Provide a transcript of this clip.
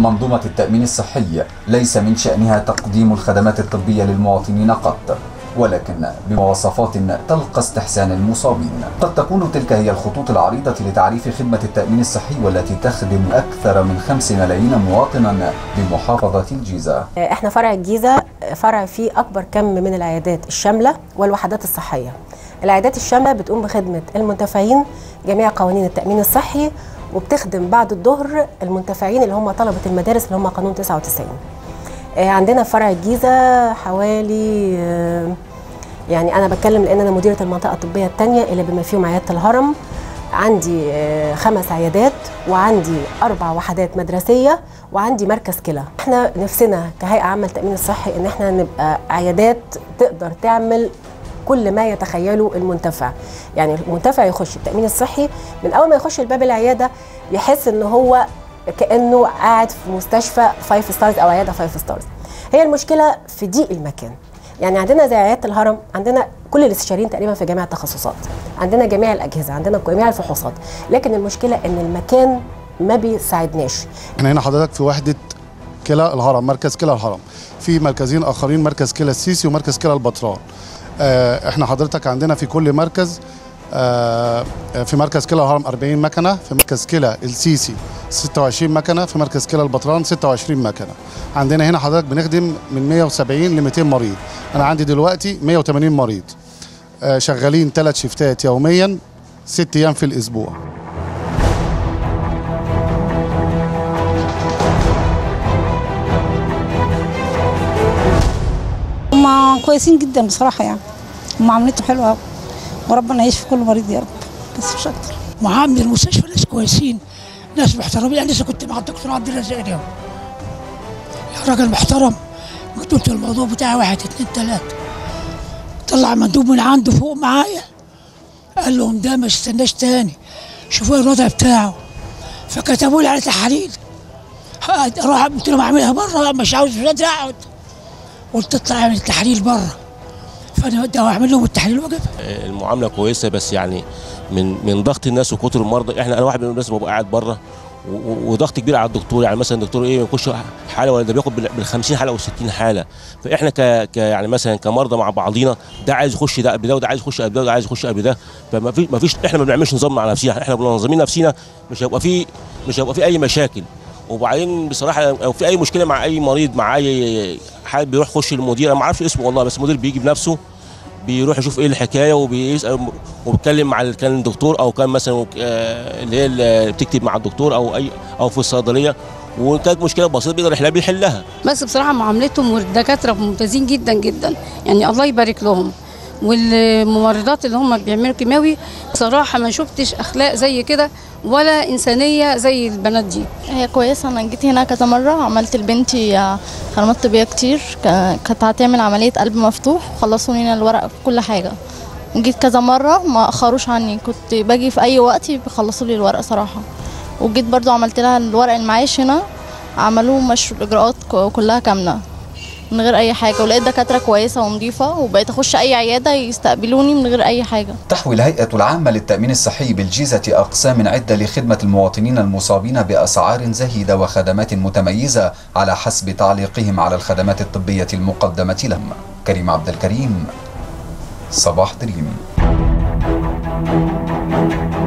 منظومة التأمين الصحي ليس من شأنها تقديم الخدمات الطبية للمواطنين قط ولكن بمواصفات تلقى استحسان المصابين قد تكون تلك هي الخطوط العريضة لتعريف خدمة التأمين الصحي والتي تخدم أكثر من 5 ملايين مواطنا بمحافظة الجيزة احنا فرع الجيزة فرع فيه أكبر كم من العيادات الشاملة والوحدات الصحية العيادات الشاملة بتقوم بخدمة المنتفعين جميع قوانين التأمين الصحي وبتخدم بعد الظهر المنتفعين اللي هم طلبة المدارس اللي هم قانون 99 عندنا في فرع الجيزة حوالي يعني أنا بتكلم لأن أنا مديرة المنطقة الطبية الثانية اللي بما فيهم عيادة الهرم عندي خمس عيادات وعندي أربع وحدات مدرسية وعندي مركز كلى احنا نفسنا كهيئة عامة التأمين الصحي إن احنا نبقى عيادات تقدر تعمل كل ما يتخيله المنتفع يعني المنتفع يخش التأمين الصحي من أول ما يخش الباب العيادة يحس إن هو كانه قاعد في مستشفى فايف ستارز او عياده فايف ستارز هي المشكله في ضيق المكان يعني عندنا زي عياده الهرم عندنا كل الاستشاريين تقريبا في جميع التخصصات عندنا جميع الاجهزه عندنا جميع الفحوصات لكن المشكله ان المكان ما بيساعدناش احنا هنا حضرتك في وحده كلى الهرم مركز كلى الهرم في مركزين اخرين مركز كلى السيسي ومركز كلى البطران اه احنا حضرتك عندنا في كل مركز آه في مركز كلى الهرم 40 مكنه في مركز كلى السيسي 26 مكنه في مركز كلى البطران 26 مكنه عندنا هنا حضرتك بنخدم من 170 ل 200 مريض انا عندي دلوقتي 180 مريض آه شغالين ثلاث شيفتات يوميا ست ايام في الاسبوع هم كويسين جدا بصراحه يعني هم عملته حلوه قوي وربنا يشفي كل مريض يا رب بس مش اكتر معامل المستشفى ناس كويسين ناس محترمين يعني لسه كنت مع الدكتور عبد الرزاق اليوم راجل محترم قلت له الموضوع بتاعي واحد اتنين تلاته طلع مندوب من عنده فوق معايا قال لهم ده ما استناش تاني شوفوا الوضع بتاعه فكتبوا لي على تحاليل راح قلت لهم اعملها بره مش عاوز مش قادر اقعد قلت اطلع اعمل التحاليل بره فانا ده اعمل لهم التحليل واجيبها المعامله كويسه بس يعني من من ضغط الناس وكتر المرضى احنا انا واحد من الناس ببقى قاعد بره وضغط كبير على الدكتور يعني مثلا الدكتور ايه يخش حاله ولا ده بياخد بال 50 حاله او 60 حاله فاحنا ك, ك يعني مثلا كمرضى مع بعضينا ده عايز يخش ده قبل ده وده عايز يخش قبل ده وده عايز يخش قبل ده فما فيش ما فيش احنا ما بنعملش نظام مع نفسنا احنا منظمين نفسنا مش هيبقى في مش هيبقى في اي مشاكل وبعدين بصراحه لو في اي مشكله مع اي مريض مع اي حد بيروح يخش للمدير انا ما اعرفش اسمه والله بس المدير بيجي بنفسه بيروح يشوف ايه الحكايه وبيسال وبيتكلم مع كان الدكتور او كان مثلا اللي هي اللي بتكتب مع الدكتور او اي او في الصيدليه وكانت مشكله بسيطه بيقدر يحلها بيحلها بس بصراحه معاملتهم والدكاتره ممتازين جدا جدا يعني الله يبارك لهم والممرضات اللي هم بيعملوا كيماوي بصراحه ما شفتش اخلاق زي كده ولا انسانيه زي البنات دي هي كويسه انا جيت هنا كذا مره عملت لبنتي خدمات طبيه كتير كانت هتعمل عمليه قلب مفتوح خلصوا لنا الورق كل حاجه جيت كذا مره ما اخروش عني كنت باجي في اي وقت بيخلصوا لي الورق صراحه وجيت برضو عملت لها الورق المعاش هنا عملوا مشوا الاجراءات كلها كامله من غير اي حاجه ولقيت دكاتره كويسه ونظيفه وبقيت اخش اي عياده يستقبلوني من غير اي حاجه تحوي الهيئه العامه للتامين الصحي بالجيزه اقسام عده لخدمه المواطنين المصابين باسعار زهيده وخدمات متميزه على حسب تعليقهم على الخدمات الطبيه المقدمه لهم كريم عبد الكريم صباح دريم